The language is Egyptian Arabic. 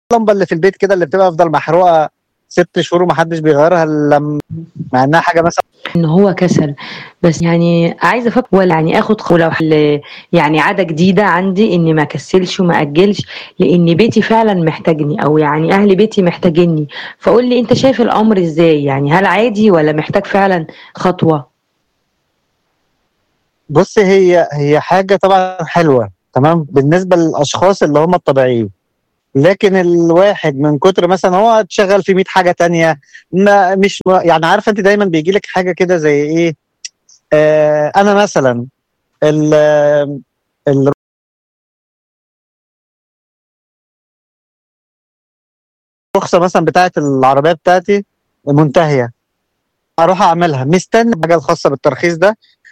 اللمبه اللي في البيت كده اللي بتبقى افضل محروقه ست شهور ومحدش بيغيرها الا لما مع انها حاجه مثلا ان هو كسل بس يعني عايزه افكر ولا يعني اخد خ- ولو حل يعني عاده جديده عندي اني ما اكسلش وما اجلش لان بيتي فعلا محتاجني او يعني اهل بيتي محتاجيني فقول لي انت شايف الامر ازاي يعني هل عادي ولا محتاج فعلا خطوه بص هي هي حاجه طبعا حلوه تمام بالنسبه للاشخاص اللي هم الطبيعيين لكن الواحد من كتر مثلا هو اتشغل في 100 حاجه تانية ما مش يعني عارفه انت دايما بيجي لك حاجه كده زي ايه آه انا مثلا ال ال- الرخصه مثلا بتاعت العربيه بتاعتي منتهيه اروح اعملها مستني الحاجه الخاصه بالترخيص ده